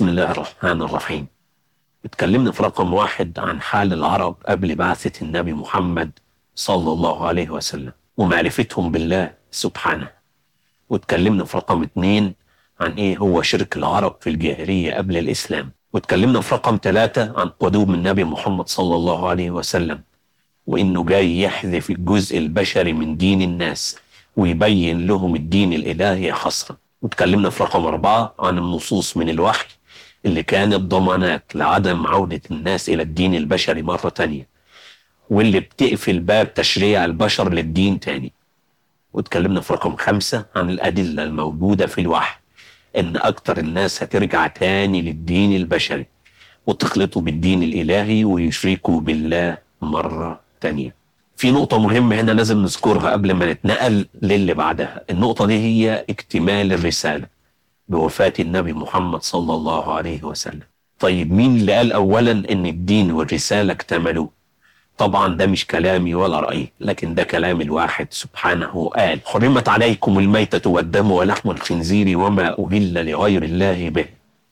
بسم الله الرحمن الرحيم اتكلمنا في رقم واحد عن حال العرب قبل بعثة النبي محمد صلى الله عليه وسلم ومعرفتهم بالله سبحانه واتكلمنا في رقم اتنين عن ايه هو شرك العرب في الجاهلية قبل الإسلام واتكلمنا في رقم ثلاثة عن قدوم النبي محمد صلى الله عليه وسلم وإنه جاي يحذف الجزء البشري من دين الناس ويبين لهم الدين الإلهي حصرا واتكلمنا في رقم أربعة عن النصوص من الوحي اللي كانت ضمانات لعدم عودة الناس إلى الدين البشري مرة تانية واللي بتقفل باب تشريع البشر للدين تاني واتكلمنا في رقم خمسة عن الأدلة الموجودة في الوحي إن أكتر الناس هترجع تاني للدين البشري وتخلطوا بالدين الإلهي ويشركوا بالله مرة تانية في نقطة مهمة هنا لازم نذكرها قبل ما نتنقل للي بعدها النقطة دي هي اكتمال الرسالة بوفاة النبي محمد صلى الله عليه وسلم طيب مين اللي قال أولا إن الدين والرسالة اكتملوا طبعا ده مش كلامي ولا رأيي لكن ده كلام الواحد سبحانه قال حرمت عليكم الميتة والدم ولحم الخنزير وما أهل لغير الله به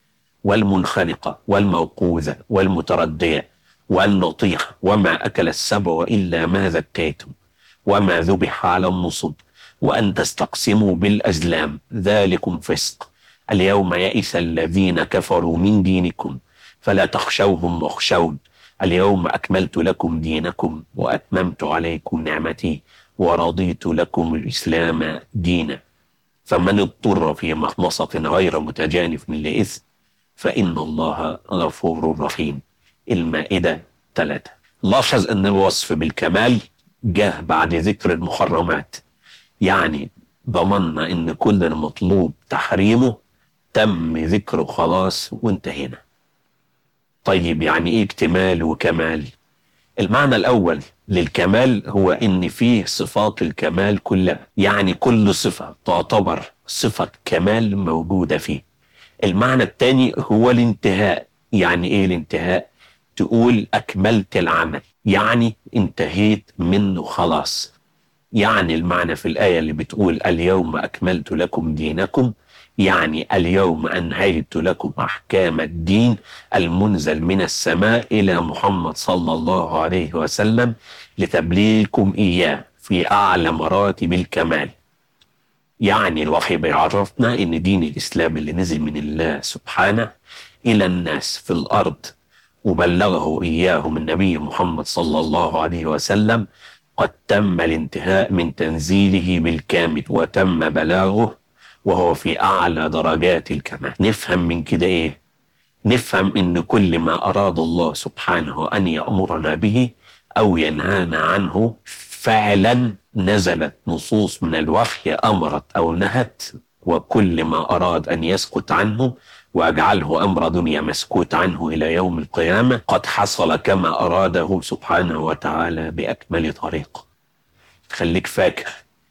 والمنخنقة والموقوذة والمتردية والنطيحة وما أكل السبع إلا ما ذكيتم وما ذبح على النصب وأن تستقسموا بالأزلام ذلكم فسق اليوم يئس الذين كفروا من دينكم فلا تخشوهم واخشون اليوم أكملت لكم دينكم وأتممت عليكم نعمتي ورضيت لكم الإسلام دينا فمن اضطر في مخمصة غير متجانف لإثم فإن الله غفور رحيم المائدة ثلاثة لاحظ أن الوصف بالكمال جاء بعد ذكر المحرمات يعني ضمننا أن كل المطلوب تحريمه تم ذكره خلاص وانتهينا طيب يعني ايه اكتمال وكمال المعنى الاول للكمال هو ان فيه صفات الكمال كلها يعني كل صفة تعتبر صفة كمال موجودة فيه المعنى الثاني هو الانتهاء يعني ايه الانتهاء تقول اكملت العمل يعني انتهيت منه خلاص يعني المعنى في الآية اللي بتقول اليوم أكملت لكم دينكم يعني اليوم أنهيت لكم أحكام الدين المنزل من السماء إلى محمد صلى الله عليه وسلم لتبليغكم إياه في أعلى مراتب الكمال يعني الوحي بيعرفنا إن دين الإسلام اللي نزل من الله سبحانه إلى الناس في الأرض وبلغه إياهم النبي محمد صلى الله عليه وسلم قد تم الانتهاء من تنزيله بالكامل وتم بلاغه وهو في أعلى درجات الكمال نفهم من كده إيه نفهم إن كل ما أراد الله سبحانه أن يأمرنا به أو ينهانا عنه فعلا نزلت نصوص من الوحي أمرت أو نهت وكل ما أراد أن يسكت عنه وأجعله أمر دنيا مسكوت عنه إلى يوم القيامة قد حصل كما أراده سبحانه وتعالى بأكمل طريق خليك فاكر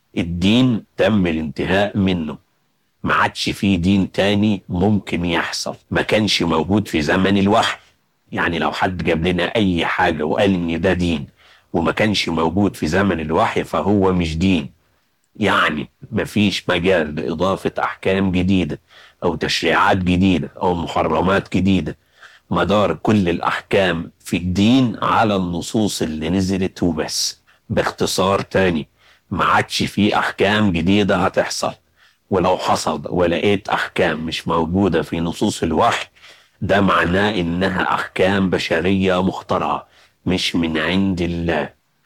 الدين تم الانتهاء منه ما عادش فيه دين تاني ممكن يحصل ما كانش موجود في زمن الوحي يعني لو حد جاب لنا أي حاجة وقال إن ده دين وما كانش موجود في زمن الوحي فهو مش دين يعني مفيش مجال لإضافة أحكام جديدة أو تشريعات جديدة أو محرمات جديدة مدار كل الأحكام في الدين على النصوص اللي نزلت وبس باختصار تاني ما عادش في أحكام جديدة هتحصل ولو حصل ولقيت أحكام مش موجودة في نصوص الوحي ده معناه إنها أحكام بشرية مخترعة مش من عند الله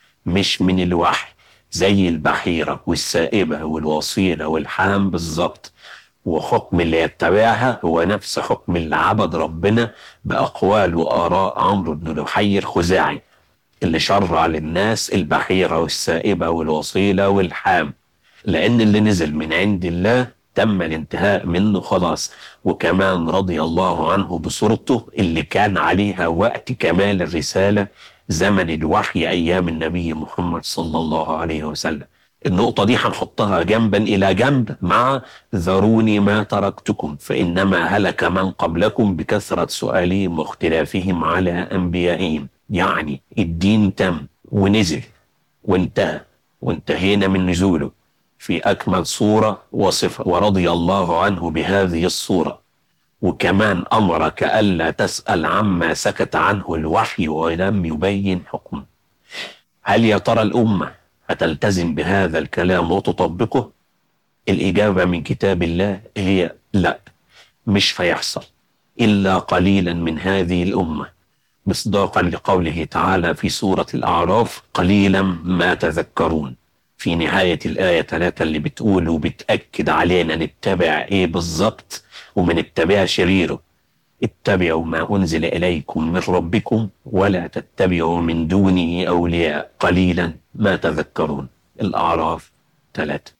مش من الوحي زي البحيرة والسائبة والوصيلة والحام بالظبط وحكم اللي يتبعها هو نفس حكم اللي عبد ربنا بأقوال وآراء عمرو بن لحي الخزاعي اللي شرع للناس البحيرة والسائبة والوصيلة والحام لأن اللي نزل من عند الله تم الانتهاء منه خلاص وكمان رضي الله عنه بصورته اللي كان عليها وقت كمال الرسالة زمن الوحي أيام النبي محمد صلى الله عليه وسلم النقطة دي هنحطها جنبا إلى جنب مع ذروني ما تركتكم فإنما هلك من قبلكم بكثرة سؤالهم واختلافهم على أنبيائهم يعني الدين تم ونزل وانتهى وانتهينا من نزوله في أكمل صورة وصفة ورضي الله عنه بهذه الصورة وكمان أمرك ألا تسأل عما سكت عنه الوحي ولم يبين حكمه هل يا ترى الأمة هتلتزم بهذا الكلام وتطبقه الإجابة من كتاب الله هي لا مش هيحصل إلا قليلا من هذه الأمة مصداقا لقوله تعالى في سورة الأعراف قليلا ما تذكرون في نهاية الآية ثلاثة اللي بتقول وبتأكد علينا نتبع إيه بالظبط وما نتبعش غيره اتبعوا ما أنزل إليكم من ربكم ولا تتبعوا من دونه أولياء قليلا ما تذكرون الأعراف ثلاثة